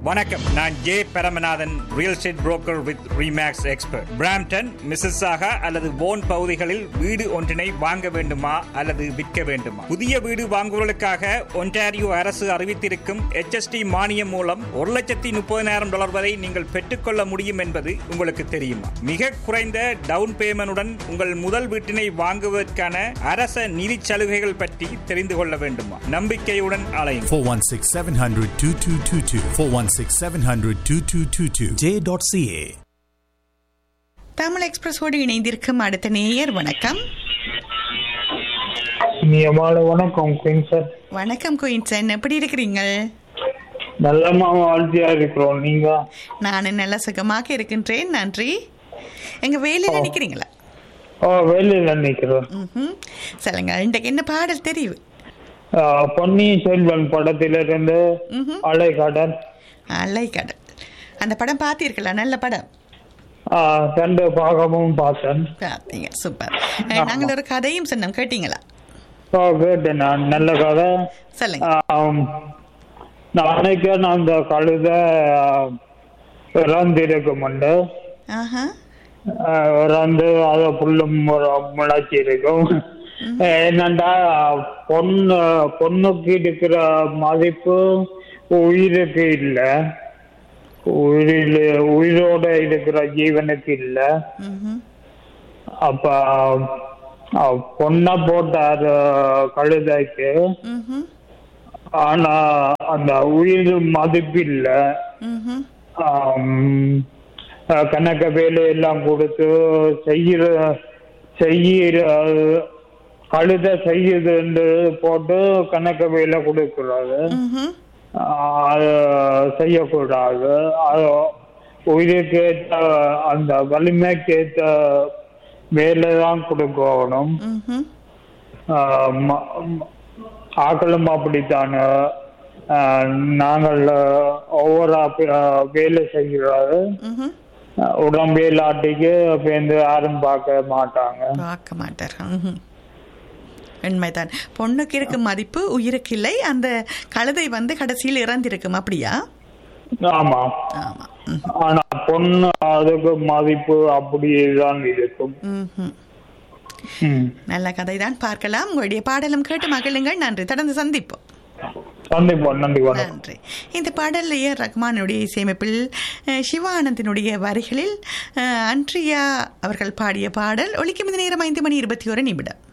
வணக்கம் நான் J Paramanathan real estate broker with Remax expert Brampton Mississauga அல்லது போன் பகுதிகளில் வீடு ஒன்றினை வாங்க வேண்டுமா அல்லது விற்க வேண்டுமா புதிய வீடு வாங்குவதற்காக ஒன்டாரியோ அரசு அறிவித்திருக்கும் HST மானியம் மூலம் ஒரு லட்சத்தி முப்பதினாயிரம் டாலர் வரை நீங்கள் பெற்றுக்கொள்ள முடியும் என்பது உங்களுக்கு தெரியுமா மிக குறைந்த டவுன் பேமெண்டுடன் உங்கள் முதல் வீட்டினை வாங்குவதற்கான அரச நிதி சலுகைகள் பற்றி தெரிந்து கொள்ள வேண்டுமா நம்பிக்கையுடன் அலையும் 416 700 2222. 416 700 2222. J.ca. தமிழ் எக்ஸ்பிரஸோடு இணைந்திருக்கும் அடுத்த நேயர் வணக்கம் நியமால வணக்கம் குயின் சார் வணக்கம் குயின்சன் எப்படி இருக்கிறீங்க நல்லமா வாழ்த்தியா இருக்கிறோம் நீங்க நான் நல்ல சுகமாக இருக்கின்றேன் நன்றி எங்க வேலையில் நிற்கிறீங்களா ஓ வேலையில நிக்கிறோம் ம் சொல்லுங்க இன்றைக்கு என்ன பாடல் தெரியும் ஆஹ், பொன்னியின் செல்வன் படத்திலிருந்து அலைக்கடல் அலைக்கடல் அந்த படம் பார்த்தீர்களா நல்ல படம் ஆஹ், ரெண்டு பாகமும் பார்த்தேன் பார்த்தீங்க சூப்பர் அஹ், நாங்கள் ஒரு கதையும் சொன்னோம் கேட்டீங்களா ஓ கேட்டேன் நான் நல்ல கதை சொல்லுங்க ஆம், நான் நினைக்கிறேன் அந்த கழுத இறந்திருக்கும் உண்டு ஆஹா ஆஹ், இறந்து அதை புல்லும் முளைச்சி இருக்கும் என்னண்டா பொண்ணு பொண்ணுக்கு இருக்கிற மதிப்பு உயிருக்கு இல்ல உயிரில் உயிரோட இருக்கிற ஜீவனுக்கு இல்ல ம்ஹும். அப்ப அஹ், பொண்ணை போட்டார் கழுதைக்கு ம்ஹும். ஆனா அந்த உயிர் மதிப்பு இல்ல ம்ஹும். ஆம், அஹ், கணக்க வேலையெல்லாம் கொடுத்து செய்கிற செய்கிற கழுத செய்யுதுன்னு போட்டு கணக்க வேலை கொடுக்கிறாரு ம்ஹும். ஆஹ், அது செய்யக்கூடாது அது உயிருக்கு ஏற்ற அந்த வலிமைக்கு ஏற்ற வேலை தான் கொடுக்கணும் ம்ஹும். ஆஹ், ம- ம- ஆக்களும் அப்படித்தானே ஆஹ், நாங்கள் ஒவ்வொரு ஆ- வேலை செய்கிறாரு ம்ஹும். உடம்பே இல்லாட்டிக்கு பேருந்து யாரும் பார்க்க மாட்டாங்க பார்க்க மாட்டார் ம்ஹும். உண்மைதான் பொண்ணுக்கு இருக்கும் மதிப்பு உயிருக்கு இல்லை அந்த கழுதை வந்து கடைசியில் இறந்திருக்கும் அப்படியா ஆமா ஆமா ம். ஆனா பொண்ணு அதுக்கு மதிப்பு அப்படியே தான் இருக்கும் ம்ஹும். ம். நல்ல கதை தான் பார்க்கலாம் உங்களுடைய பாடலும் கேட்டு மகிழுங்கள் நன்றி தொடர்ந்து சந்திப்போம் சந்திப்போம் நன்றி வணக்கம் நன்றி இந்த பாடல் ஏ ரஹ்மானுடைய இசையமைப்பில் அஹ், சிவானந்தினுடைய வரிகளில் அஹ், அன்ட்ரியா அவர்கள் பாடிய பாடல் ஒலிக்கும் இந்த நேரம் ஐந்து மணி இருபத்தி ஒரு நிமிடம்